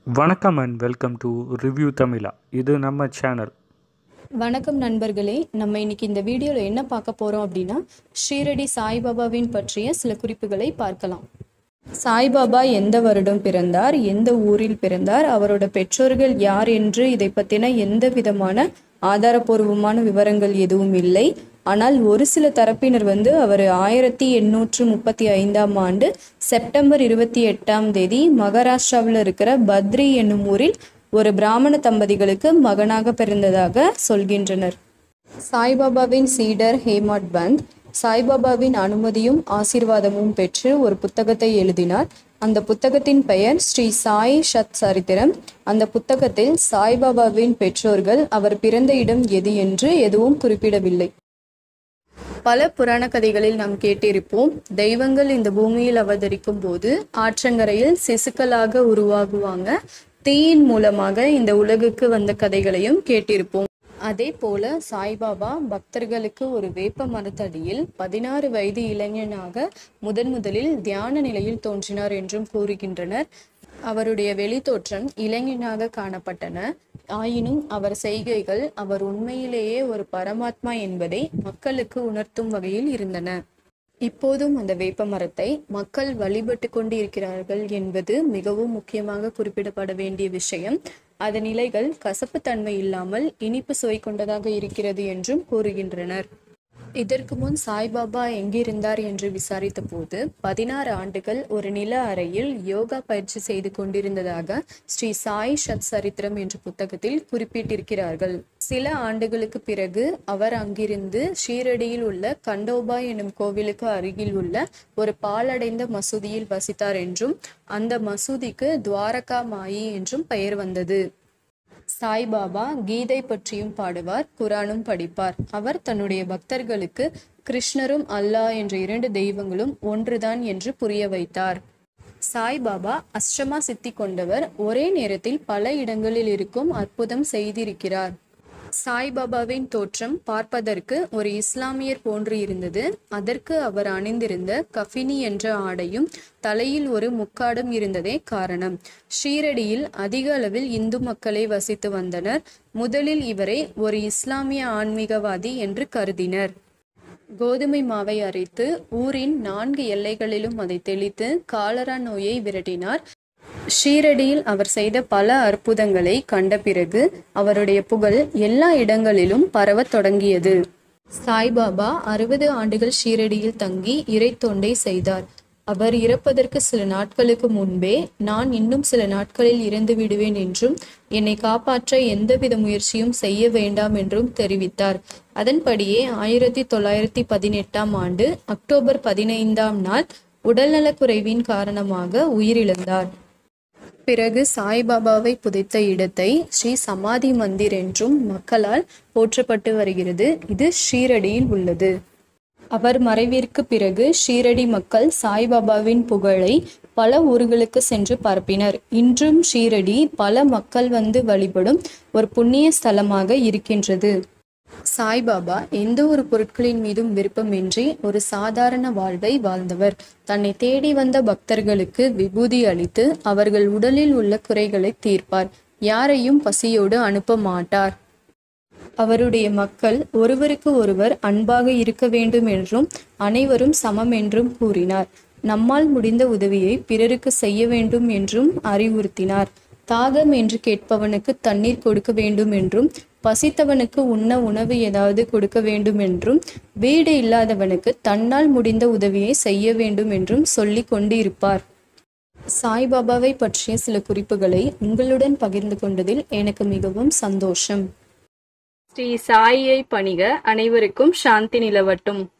வணக்கம் and welcome to review தமிழா இது நம்ம சேனல் வணக்கம் நண்பர்களே நம்ம இன்னைக்கு இந்த வீடியோவில் என்ன பார்க்க போகிறோம் அப்படின்னா ஷீரடி சாய்பாபாவின் பற்றிய சில குறிப்புகளை பார்க்கலாம் சாய்பாபா எந்த வருடம் பிறந்தார் எந்த ஊரில் பிறந்தார் அவரோட பெற்றோர்கள் யார் என்று இதை பற்றின எந்த விதமான ஆதாரபூர்வமான விவரங்கள் எதுவும் இல்லை ஆனால் ஒரு சில தரப்பினர் வந்து அவர் ஆயிரத்தி எண்ணூற்று முப்பத்தி ஐந்தாம் ஆண்டு செப்டம்பர் இருபத்தி எட்டாம் தேதி மகாராஷ்டிராவில் இருக்கிற பத்ரி என்னும் ஊரில் ஒரு பிராமண தம்பதிகளுக்கு மகனாக பிறந்ததாக சொல்கின்றனர் சாய்பாபாவின் சீடர் ஹேமாட் பந்த் சாய்பாபாவின் அனுமதியும் ஆசீர்வாதமும் பெற்று ஒரு புத்தகத்தை எழுதினார் அந்த புத்தகத்தின் பெயர் ஸ்ரீ சாய் ஷத் சரித்திரம் அந்த புத்தகத்தில் சாய்பாபாவின் பெற்றோர்கள் அவர் பிறந்த இடம் எது என்று எதுவும் குறிப்பிடவில்லை பல புராண கதைகளில் நாம் கேட்டிருப்போம் தெய்வங்கள் இந்த பூமியில் அவதரிக்கும் போது ஆற்றங்கரையில் சிசுக்களாக உருவாகுவாங்க தீயின் மூலமாக இந்த உலகுக்கு வந்த கதைகளையும் கேட்டிருப்போம் அதே போல சாய்பாபா பக்தர்களுக்கு ஒரு வேப்ப மரத்தடியில் பதினாறு வயது இளைஞனாக முதன் முதலில் தியான நிலையில் தோன்றினார் என்றும் கூறுகின்றனர் அவருடைய வெளித்தோற்றம் இளைஞனாக காணப்பட்டன ஆயினும் அவர் செய்கைகள் அவர் உண்மையிலேயே ஒரு பரமாத்மா என்பதை மக்களுக்கு உணர்த்தும் வகையில் இருந்தன இப்போதும் அந்த வேப்ப மரத்தை மக்கள் வழிபட்டு கொண்டு இருக்கிறார்கள் என்பது மிகவும் முக்கியமாக குறிப்பிடப்பட வேண்டிய விஷயம் அதன் இலைகள் கசப்புத்தன்மை இல்லாமல் இனிப்பு சுவை கொண்டதாக இருக்கிறது என்றும் கூறுகின்றனர் இதற்கு முன் சாய்பாபா எங்கிருந்தார் என்று விசாரித்த போது பதினாறு ஆண்டுகள் ஒரு நில அறையில் யோகா பயிற்சி செய்து கொண்டிருந்ததாக ஸ்ரீ சாய் சத் சரித்திரம் என்ற புத்தகத்தில் குறிப்பிட்டிருக்கிறார்கள் சில ஆண்டுகளுக்கு பிறகு அவர் அங்கிருந்து ஷீரடியில் உள்ள கண்டோபா எனும் கோவிலுக்கு அருகில் உள்ள ஒரு பாலடைந்த மசூதியில் வசித்தார் என்றும் அந்த மசூதிக்கு துவாரகா மாயி என்றும் பெயர் வந்தது சாய்பாபா கீதை பற்றியும் பாடுவார் குரானும் படிப்பார் அவர் தன்னுடைய பக்தர்களுக்கு கிருஷ்ணரும் அல்லாஹ் என்ற இரண்டு தெய்வங்களும் ஒன்றுதான் என்று புரிய வைத்தார் சாய்பாபா அஷ்டமா சித்தி கொண்டவர் ஒரே நேரத்தில் பல இடங்களில் இருக்கும் அற்புதம் செய்திருக்கிறார் சாய்பாபாவின் தோற்றம் பார்ப்பதற்கு ஒரு இஸ்லாமியர் போன்று இருந்தது அதற்கு அவர் அணிந்திருந்த கஃபினி என்ற ஆடையும் தலையில் ஒரு முக்காடும் இருந்ததே காரணம் ஷீரடியில் அதிக அளவில் இந்து மக்களே வசித்து வந்தனர் முதலில் இவரை ஒரு இஸ்லாமிய ஆன்மீகவாதி என்று கருதினர் கோதுமை மாவை அரைத்து ஊரின் நான்கு எல்லைகளிலும் அதை தெளித்து காலரா நோயை விரட்டினார் ஷீரடியில் அவர் செய்த பல அற்புதங்களை கண்ட பிறகு அவருடைய புகழ் எல்லா இடங்களிலும் பரவத் தொடங்கியது சாய்பாபா அறுபது ஆண்டுகள் ஷீரடியில் தங்கி இறை தொண்டை செய்தார் அவர் இறப்பதற்கு சில நாட்களுக்கு முன்பே நான் இன்னும் சில நாட்களில் இறந்து விடுவேன் என்றும் என்னை காப்பாற்ற எந்தவித முயற்சியும் செய்ய வேண்டாம் என்றும் தெரிவித்தார் அதன்படியே ஆயிரத்தி தொள்ளாயிரத்தி பதினெட்டாம் ஆண்டு அக்டோபர் பதினைந்தாம் நாள் உடல்நலக்குறைவின் காரணமாக உயிரிழந்தார் பிறகு சாய்பாபாவை புதைத்த இடத்தை ஸ்ரீ சமாதி மந்திர் என்றும் மக்களால் போற்றப்பட்டு வருகிறது இது ஷீரடியில் உள்ளது அவர் மறைவிற்கு பிறகு ஷீரடி மக்கள் சாய்பாபாவின் புகழை பல ஊர்களுக்கு சென்று பரப்பினர் இன்றும் ஷீரடி பல மக்கள் வந்து வழிபடும் ஒரு புண்ணிய ஸ்தலமாக இருக்கின்றது சாய்பாபா எந்த ஒரு பொருட்களின் மீதும் விருப்பமின்றி ஒரு சாதாரண வாழ்வை வாழ்ந்தவர் தன்னை தேடி வந்த பக்தர்களுக்கு விபூதி அளித்து அவர்கள் உடலில் உள்ள குறைகளை தீர்ப்பார் யாரையும் பசியோடு அனுப்ப மாட்டார் அவருடைய மக்கள் ஒருவருக்கு ஒருவர் அன்பாக இருக்க வேண்டும் என்றும் அனைவரும் சமம் என்றும் கூறினார் நம்மால் முடிந்த உதவியை பிறருக்கு செய்ய வேண்டும் என்றும் அறிவுறுத்தினார் தாகம் என்று கேட்பவனுக்கு தண்ணீர் கொடுக்க வேண்டும் என்றும் பசித்தவனுக்கு உண்ண உணவு ஏதாவது கொடுக்க வேண்டும் என்றும் வீடு இல்லாதவனுக்கு தன்னால் முடிந்த உதவியை செய்ய வேண்டும் என்றும் சொல்லி கொண்டு இருப்பார் சாய்பாபாவை பற்றிய சில குறிப்புகளை உங்களுடன் பகிர்ந்து கொண்டதில் எனக்கு மிகவும் சந்தோஷம் ஸ்ரீ சாயியை பணிக அனைவருக்கும் சாந்தி நிலவட்டும்